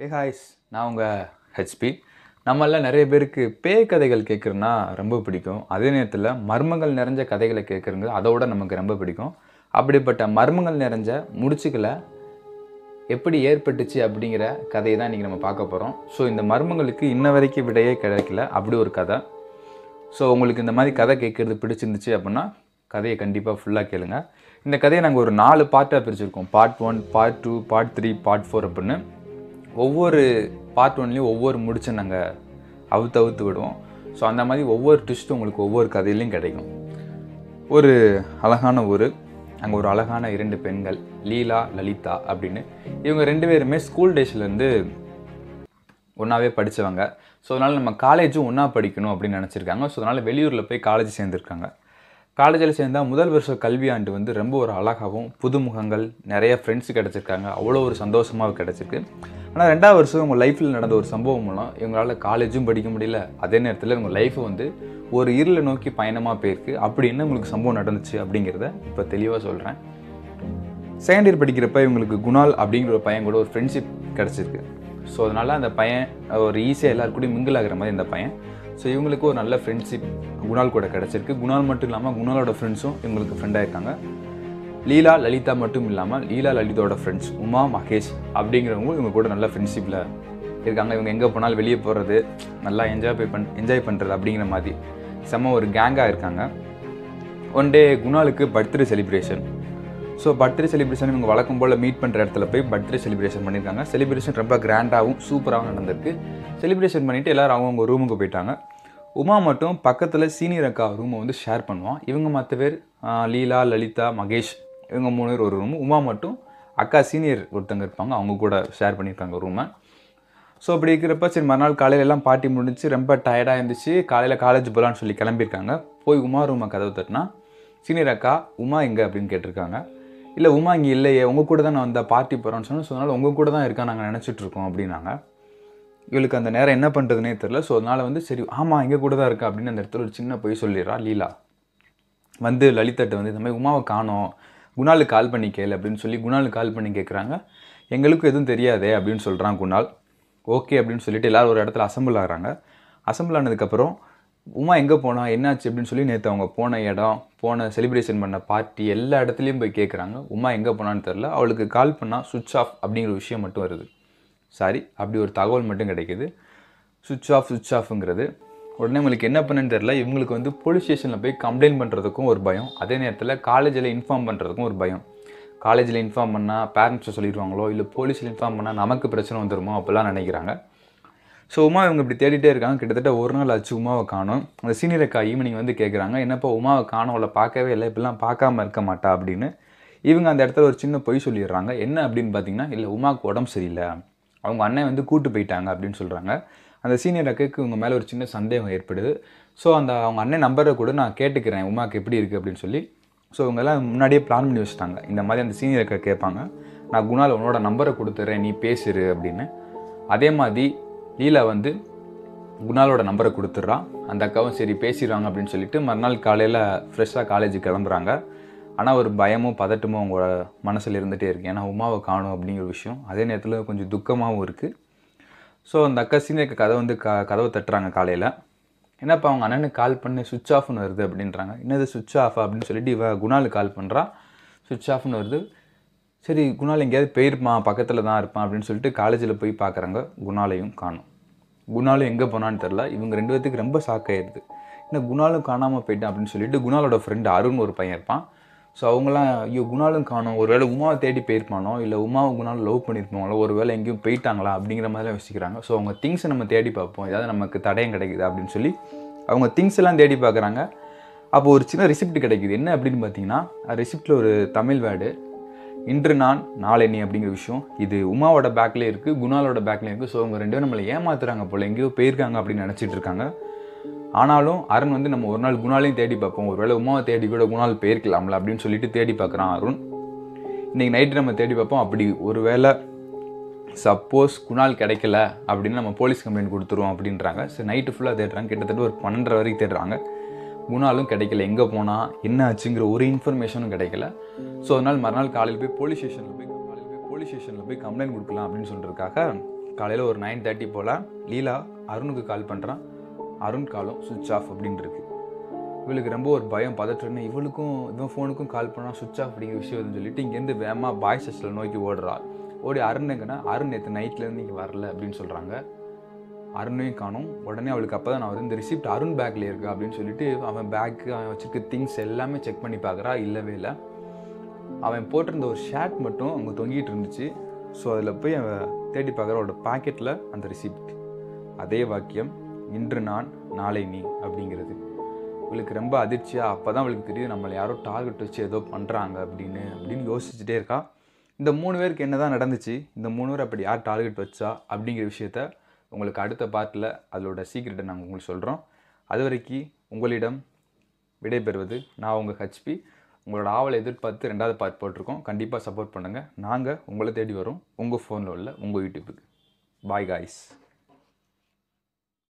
ஏ ஹாய்ஸ் நான் உங்கள் ஹெச்பி நம்மள நிறைய பேருக்கு பேய் கதைகள் கேட்குறதுனா ரொம்ப பிடிக்கும் அதே நேரத்தில் மர்மங்கள் நிறைஞ்ச கதைகளை கேட்குறது அதோட நமக்கு ரொம்ப பிடிக்கும் அப்படிப்பட்ட மர்மங்கள் நிறைஞ்ச முடிச்சுக்களை எப்படி ஏற்பட்டுச்சு அப்படிங்கிற கதையை தான் இன்றைக்கி நம்ம பார்க்க போகிறோம் ஸோ இந்த மர்மங்களுக்கு இன்ன வரைக்கும் விடையே கிடைக்கல அப்படி ஒரு கதை ஸோ உங்களுக்கு இந்த மாதிரி கதை கேட்குறது பிடிச்சிருந்துச்சு அப்படின்னா கதையை கண்டிப்பாக ஃபுல்லாக கேளுங்க இந்த கதையை நாங்கள் ஒரு நாலு பார்ட்டாக பிரிச்சிருக்கோம் part one part two part three part four அப்படின்னு ஒவ்வொரு பார்ட் ஒன்லேயும் ஒவ்வொரு முடிச்சை நாங்கள் அவுத்து அவுத்து விடுவோம் ஸோ அந்த மாதிரி ஒவ்வொரு ட்விஸ்ட்டும் உங்களுக்கு ஒவ்வொரு கதையிலையும் கிடைக்கும் ஒரு அழகான ஊர் அங்கே ஒரு அழகான இரண்டு பெண்கள் லீலா லலிதா அப்படின்னு இவங்க ரெண்டு பேருமே ஸ்கூல் டேஸ்லேருந்து ஒன்றாவே படித்தவங்க ஸோ அதனால் நம்ம காலேஜும் ஒன்றா படிக்கணும் அப்படின்னு நினச்சிருக்காங்க ஸோ அதனால் வெளியூரில் போய் காலேஜ் சேர்ந்துருக்காங்க காலேஜில் சேர்ந்தால் முதல் வருஷ கல்வியாண்டு வந்து ரொம்ப ஒரு அழகாகவும் புதுமுகங்கள் நிறைய ஃப்ரெண்ட்ஸ் கிடச்சிருக்காங்க அவ்வளோ ஒரு சந்தோஷமாக கிடச்சிருக்கு ஆனால் ரெண்டாவது வருஷம் உங்கள் லைஃப்பில் நடந்த ஒரு சம்பவம் மூலம் இவங்களால் காலேஜும் படிக்க முடியல அதே நேரத்தில் இவங்க லைஃப்பை வந்து ஒரு இருளை நோக்கி பயணமாக போயிருக்கு அப்படி என்ன உங்களுக்கு சம்பவம் நடந்துச்சு அப்படிங்கிறத இப்போ தெளிவாக சொல்கிறேன் செகண்ட் இயர் படிக்கிறப்ப இவங்களுக்கு குணால் அப்படிங்கிற ஒரு பையன் கூட ஒரு ஃப்ரெண்ட்ஷிப் கிடச்சிருக்கு ஸோ அதனால் அந்த பையன் ஒரு ஈஸியாக எல்லாரு கூடயும் மிங்கிள் ஆகிற மாதிரி இந்த பையன் ஸோ இவங்களுக்கு ஒரு நல்ல ஃப்ரெண்ட்ஷிப் குணால் கூட கிடச்சிருக்கு குணால் மட்டும் இல்லாமல் குணாலோட ஃப்ரெண்ட்ஸும் இவங்களுக்கு ஃப்ரெண்டாக இருக்காங்க லீலா லலிதா மட்டும் இல்லாமல் லீலா லலிதாவோட ஃப்ரெண்ட்ஸ் உமா மகேஷ் அப்படிங்கிறவங்க இவங்க கூட நல்ல ஃப்ரெண்ட்ஷிப்பில் இருக்காங்க இவங்க எங்கே போனாலும் வெளியே போகிறது நல்லா என்ஜாய் பண் என்ஜாய் பண்ணுறது அப்படிங்கிற மாதிரி செம்ம ஒரு கேங்காக இருக்காங்க ஒன் டே குணாலுக்கு birthday celebration so birthday celebration இவங்க வழக்கம் போல் மீட் பண்ணுற இடத்துல போய் பர்த்டே செலிப்ரேஷன் பண்ணியிருக்காங்க செலிப்ரேஷன் ரொம்ப கிராண்டாகவும் சூப்பராகவும் நடந்திருக்கு செலிப்ரேஷன் பண்ணிவிட்டு எல்லோரும் அவங்கவுங்க ரூமுக்கு போயிட்டாங்க உமா மட்டும் பக்கத்தில் சீனியர் அக்கா ரூமை வந்து ஷேர் பண்ணுவான் இவங்க மற்ற பேர் ஆஹ், லீலா லலிதா மகேஷ் இவங்க மூணு பேர் ஒரு ரூமு உமா மட்டும் அக்கா சீனியர் ஒருத்தங்க இருப்பாங்க அவங்க கூட ஷேர் பண்ணியிருக்காங்க ரூமை ஸோ அப்படி இருக்கிறப்ப சரி மறுநாள் காலையில எல்லாம் பார்ட்டி முடிஞ்சு ரொம்ப டயர்டாக இருந்துச்சு காலையில் காலேஜ் போகலான்னு சொல்லி கிளம்பியிருக்காங்க போய் உமா ரூமை கதவு தட்டினா சீனியர் அக்கா உமா எங்கே அப்படின்னு கேட்டிருக்காங்க இல்லை உமா இங்கே இல்லையே உங்கள் கூட தான் நான் வந்த பார்ட்டி போகிறோன்னு சொன்னேன் ஸோ அதனால் உங்கள் கூட தான் இருக்கா நாங்கள் நினச்சிட்டு இருக்கோம் அப்படின்னாங்க இவளுக்கு அந்த நேரம் என்ன பண்ணுறதுனே தெரில ஸோ அதனால் வந்து சரி ஆமாம் எங்கள் கூட தான் இருக்கா அப்படின்னு அந்த இடத்துல ஒரு சின்ன பொய் சொல்லிடுறா லீலா வந்து லலிதாட்ட வந்து இந்த மாதிரி உமாவை காணோம் குணாலுக்கு கால் பண்ணி கேளு அப்படின்னு சொல்லி குணாலுக்கு கால் பண்ணி கேட்குறாங்க எங்களுக்கும் எதுவும் தெரியாதே அப்படின்னு சொல்கிறான் குணால் ஓகே அப்படின்னு சொல்லிட்டு எல்லாரும் ஒரு இடத்துல அசம்பிள் ஆகுறாங்க அசம்பிள் ஆனதுக்கப்புறம் உமா எங்கே போனா என்னாச்சு அப்படின்னு சொல்லி நேற்று அவங்க போன இடம் போன செலிப்ரேஷன் பண்ண பார்ட்டி எல்லா இடத்துலையும் போய் கேட்குறாங்க உமா எங்கே போனான்னு தெரில அவளுக்கு கால் பண்ணால் சுவிட்ச் ஆஃப் அப்படிங்கிற விஷயம் மட்டும் வருது சாரி அப்படி ஒரு தகவல் மட்டும் கிடைக்குது சுவிட்ச் ஆஃப் சுவிட்ச் ஆஃப்ங்கிறது உடனே உங்களுக்கு என்ன பண்ணுன்னு தெரில இவங்களுக்கு வந்து போலீஸ் ஸ்டேஷனில் போய் கம்ப்ளைண்ட் பண்ணுறதுக்கும் ஒரு பயம் அதே நேரத்தில் காலேஜில் இன்ஃபார்ம் பண்ணுறதுக்கும் ஒரு பயம் காலேஜில் இன்ஃபார்ம் பண்ணால் பேரண்ட்ஸை சொல்லிடுவாங்களோ இல்லை போலீஸில் இன்ஃபார்ம் பண்ணால் நமக்கு பிரச்சனை வந்துருமோ அப்படிலாம் நினைக்கிறாங்க ஸோ உமா இவங்க இப்படி தேடிட்டே இருக்காங்க கிட்டத்தட்ட ஒரு நாள் ஆச்சு உமாவை காணும் அந்த சீனியர் அக்கா ஈவினிங் வந்து கேட்குறாங்க என்னப்பா உமாவை காணும் அவளை பார்க்கவே இல்லை இப்படிலாம் பார்க்காம இருக்க மாட்டா அப்படின்னு இவங்க அந்த இடத்துல ஒரு சின்ன பொய் சொல்லிடுறாங்க என்ன அப்படின்னு பார்த்தீங்கன்னா இல்லை உமாவுக்கு உடம்பு சரியில்லை அவங்க அண்ணன் வந்து கூட்டு போயிட்டாங்க அப்படின்னு சொல்கிறாங்க அந்த சீனியர் அக்காவுக்கு இவங்க மேலே ஒரு சின்ன சந்தேகம் ஏற்படுது ஸோ அந்த அவங்க அண்ணன் நம்பரை கூட நான் கேட்டுக்கிறேன் உமாக்கு எப்படி இருக்குது அப்படின்னு சொல்லி ஸோ இவங்கெல்லாம் முன்னாடியே பிளான் பண்ணி வச்சுட்டாங்க இந்த மாதிரி அந்த சீனியர் அக்கா கேட்பாங்க நான் குணால் உன்னோட நம்பரை கொடுத்துட்றேன் நீ பேசுரு அப்படின்னு அதே மாதிரி லீலா வந்து குணாலோட நம்பரை கொடுத்துட்றா அந்த அக்காவும் சரி பேசிடுவாங்க அப்படின்னு சொல்லிட்டு மறுநாள் காலையில் ஃப்ரெஷ்ஷாக காலேஜுக்கு கிளம்புறாங்க ஆனால் ஒரு பயமும் பதட்டமும் அவங்க மனசில் இருந்துகிட்டே இருக்கு ஏன்னா உமாவை காணும் அப்படிங்கிற விஷயம் அதே நேரத்தில் கொஞ்சம் துக்கமாகவும் இருக்குது ஸோ அந்த அக்கா சீனியர் கதை வந்து க கதவை தட்டுறாங்க காலையில் என்னப்பா அவங்க அண்ணனுக்கு கால் பண்ணி சுவிட்ச் ஆஃப்னு வருது அப்படின்றாங்க என்னது சுவிட்ச் ஆஃப் அப்படின்னு சொல்லிட்டு இவ குணாலுக்கு கால் பண்ணுறா சுவிட்ச் ஆஃப்னு வருது சரி குணால் எங்கேயாவது போயிருப்பான் பக்கத்தில் தான் இருப்பான் அப்படின்னு சொல்லிட்டு காலேஜில் போய் பார்க்குறாங்க குணாலையும் காணும் குணாலும் எங்கே போனான்னு தெரில இவங்க ரெண்டு பேத்துக்கு ரொம்ப ஷாக் ஆயிடுது என்ன குணாலும் காணாமல் போயிட்டான் அப்படின்னு சொல்லிட்டு குணாலோட ஃப்ரெண்டு அருண் ஒரு பையன் இருப்பான் ஸோ அவங்களாம் ஐயோ குணாலும் காணும் ஒருவேளை உமாவை தேடி போயிருப்பானோ இல்லை உமாவை குணாலும் லவ் பண்ணியிருப்பாங்களோ ஒரு வேளை எங்கேயும் போயிட்டாங்களா அப்படிங்கிற மாதிரிலாம் யோசிக்கிறாங்க ஸோ அவங்க திங்ஸை நம்ம தேடி பார்ப்போம் ஏதாவது நமக்கு தடயம் கிடைக்குது அப்படின்னு சொல்லி அவங்க திங்ஸ் எல்லாம் தேடி பார்க்குறாங்க அப்போ ஒரு சின்ன ரிசிப்ட் கிடைக்குது என்ன அப்படின்னு பார்த்தீங்கன்னா ரிசிப்டில் ஒரு தமிழ் வேர்டு இன்று நான் நாளை நீ அப்படிங்கிற விஷயம் இது உமாவோட பேக்லேயே இருக்குது குணாலோட பேக்லேயும் இருக்குது ஸோ அவங்க ரெண்டு பேரும் நம்மளை ஏமாத்துறாங்க போல எங்கேயோ போயிருக்காங்க அப்படின்னு நினச்சிட்டு இருக்காங்க ஆனாலும் அருண் வந்து நம்ம ஒரு நாள் குணாலையும் தேடி பார்ப்போம் ஒருவேளை உமாவை தேடி கூட குணால் போயிருக்கலாம்ல அப்படின்னு சொல்லிட்டு தேடி பார்க்குறான் அருண் இன்றைக்கி நைட்டு நம்ம தேடி பார்ப்போம் அப்படி ஒருவேளை சப்போஸ் குணால் கிடைக்கல அப்படின்னு நம்ம போலீஸ் கம்ப்ளைண்ட் கொடுத்துருவோம் அப்படின்றாங்க சரி நைட்டு ஃபுல்லாக தேடுறாங்க கிட்டத்தட்ட ஒரு பன்னெண்டரை வரைக்கும் தேடுறாங்க குணாலும் கிடைக்கல எங்கே போனால் என்ன ஆச்சுங்கிற ஒரு இன்ஃபர்மேஷனும் கிடைக்கல ஸோ அதனால் மறுநாள் காலையில் போய் போலீஸ் ஸ்டேஷனில் போய் காலையில் போய் போலீஸ் ஸ்டேஷனில் போய் கம்ப்ளைண்ட் கொடுக்கலாம் அப்படின்னு சொல்கிறதுக்காக காலையில் ஒரு நைன் தேர்ட்டி போல் லீலா அருணுக்கு கால் பண்ணுறான் அருண் காலும் சுவிட்ச் ஆஃப் அப்படின்னு இருக்கு இவளுக்கு ரொம்ப ஒரு பயம் பதற்றம்னு இவளுக்கும் இவன் ஃபோனுக்கும் கால் பண்ணால் சுவிட்ச் ஆஃப் அப்படிங்கிற விஷயம் வருதுன்னு சொல்லிட்டு இங்கேருந்து வேகமாக பாய்ஸ் ஹாஸ்டல் நோக்கி ஓடுறா ஓடி அருணுங்கன்னா அருண் நேற்று நைட்லேருந்து இங்கே வரல அப்படின்னு சொல்கிறாங்க அருணையும் காணும் உடனே அவளுக்கு அப்போ தான் நான் வந்து இந்த ரிசிப்ட் அருண் பேக்கில் இருக்கு அப்படின்னு சொல்லிட்டு அவன் பேக்கு அவன் வச்சிருக்க திங்ஸ் எல்லாமே செக் பண்ணி பார்க்குறா இல்லவே இல்லை அவன் போட்டிருந்த ஒரு ஷர்ட் மட்டும் அங்கே தொங்கிட்டு இருந்துச்சு ஸோ அதில் போய் அவன் தேடி பார்க்குற அவளோட பாக்கெட்டில் அந்த ரிசிப்ட் அதே வாக்கியம் இன்று நான் நாளை நீ அப்படிங்கிறது இவளுக்கு ரொம்ப அதிர்ச்சியாக அப்போ தான் அவளுக்கு தெரியுது நம்மளை யாரோ டார்கெட் வச்சு ஏதோ பண்ணுறாங்க அப்படின்னு அப்படின்னு யோசிச்சுட்டே இருக்கா இந்த மூணு பேருக்கு என்ன தான் நடந்துச்சு இந்த மூணு பேர் அப்படி யார் டார்கெட் வச்சா அப்படிங்கிற விஷயத்த உங்களுக்கு அடுத்த பார்ட்டில் அதோட சீக்ரெட்டை நாங்கள் உங்களுக்கு சொல்கிறோம் அது வரைக்கும் உங்களிடம் விடைபெறுவது நான் உங்கள் ஹச்பி உங்களோட ஆவலை எதிர்பார்த்து ரெண்டாவது பார்ட் போட்டிருக்கோம் கண்டிப்பாக சப்போர்ட் பண்ணுங்கள் நாங்கள் உங்களை தேடி வரோம் உங்கள் ஃபோனில் உள்ள உங்கள் யூடியூப்புக்கு பாய் காய்ஸ்